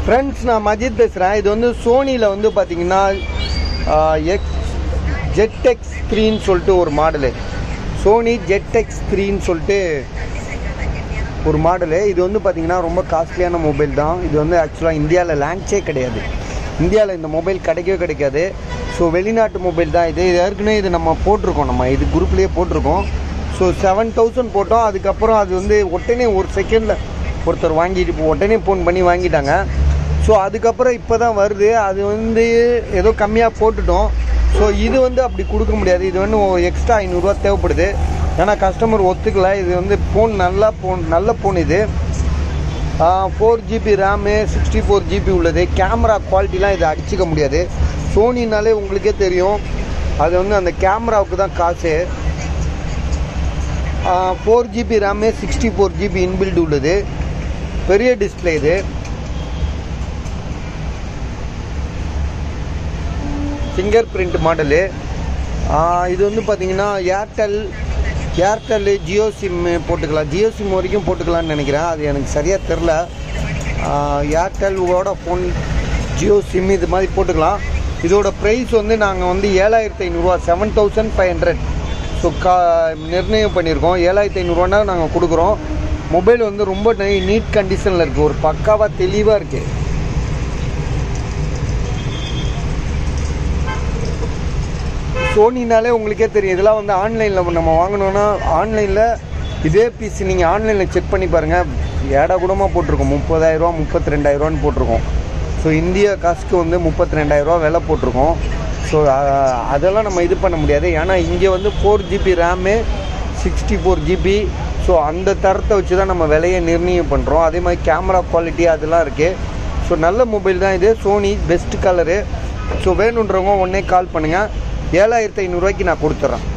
friends நான் மஜித் பேசுகிறேன் இது வந்து சோனியில் வந்து பார்த்தீங்கன்னா எக்ஸ் ஜெட்டெக்ஸ் த்ரீன்னு சொல்லிட்டு ஒரு மாடலு சோனி ஜெட்டெக்ஸ் த்ரீன்னு சொல்லிட்டு ஒரு மாடலு இது வந்து பார்த்தீங்கன்னா ரொம்ப காஸ்ட்லியான மொபைல் தான் இது வந்து ஆக்சுவலாக இந்தியாவில் லான்ச்சே கிடையாது இந்தியாவில் இந்த மொபைல் கிடைக்கவே கிடைக்காது ஸோ வெளிநாட்டு மொபைல் தான் இது இது ஏற்கனவே இது நம்ம போட்டிருக்கோம் நம்ம இது குரூப்லேயே போட்டிருக்கோம் ஸோ செவன் தௌசண்ட் போட்டோம் அதுக்கப்புறம் அது வந்து உடனே ஒரு செகண்டில் ஒருத்தர் வாங்கிட்டு இப்போ உடனே ஃபோன் பண்ணி வாங்கிட்டாங்க ஸோ அதுக்கப்புறம் இப்போ தான் வருது அது வந்து ஏதோ கம்மியாக போட்டுட்டோம் ஸோ இது வந்து அப்படி கொடுக்க முடியாது இது வந்து எக்ஸ்ட்ரா ஐநூறுரூவா தேவைப்படுது ஏன்னா கஸ்டமர் ஒத்துக்கல இது வந்து ஃபோன் நல்லா ஃபோன் நல்ல ஃபோன் இது four GB RAM sixty four GB உள்ளது கேமரா குவாலிட்டிலாம் இதை அடிச்சிக்க முடியாது சோனினாலே உங்களுக்கே தெரியும் அது வந்து அந்த கேமராவுக்கு தான் காசு four GB RAM sixty four GB inbuilt உள்ளது பெரிய டிஸ்பிளே இது ஃபிங்கர் பிரிண்ட் மாடலு இது வந்து பார்த்தீங்கன்னா ஏர்டெல் ஏர்டெல்லு ஜியோ சிம் போட்டுக்கலாம் ஜியோ சிம் வரைக்கும் போட்டுக்கலாம்னு நினைக்கிறேன் அது எனக்கு சரியாக தெரில ஏர்டெல் வோடாஃபோன் ஜியோ சிம் இது மாதிரி போட்டுக்கலாம் இதோட ப்ரைஸ் வந்து நாங்கள் வந்து ஏழாயிரத்தி ஐநூறுரூவா seven thousand five hundred so கா நிர்ணயம் பண்ணியிருக்கோம் ஏழாயிரத்தி ஐநூறுரூவானா நாங்கள் கொடுக்குறோம் மொபைல் வந்து ரொம்ப நீட் கண்டிஷனில் இருக்குது ஒரு பக்காவாக தெளிவாக இருக்குது சோனினாலே உங்களுக்கே தெரியும் இதெல்லாம் வந்து ஆன்லைனில் நம்ம வாங்கினோன்னா ஆன்லைனில் இதே பீஸ் நீங்கள் ஆன்லைனில் செக் பண்ணி பாருங்கள் ஏடா கூடமாக போட்டிருக்கோம் முப்பதாயிரரூவா முப்பத்தி ரெண்டாயிரரூவான்னு போட்டிருக்கோம் ஸோ இந்திய காசுக்கு வந்து முப்பத்தி ரெண்டாயிரரூவா விலை போட்டிருக்கோம் ஸோ அதெல்லாம் நம்ம இது பண்ண முடியாது ஏன்னா இங்கே வந்து four GB RAM sixty four GB so அந்த தரத்தை வச்சு தான் நம்ம விலையை நிர்ணயம் பண்ணுறோம் அதே மாதிரி கேமரா குவாலிட்டி அதெல்லாம் இருக்குது ஸோ நல்ல மொபைல் தான் இது சோனி பெஸ்ட் கலரு ஸோ வேணுன்றவங்க உடனே கால் பண்ணுங்கள் ஏழாயிரத்தி ஐநூறுரூவாய்க்கு நான் கொடுத்துட்றேன்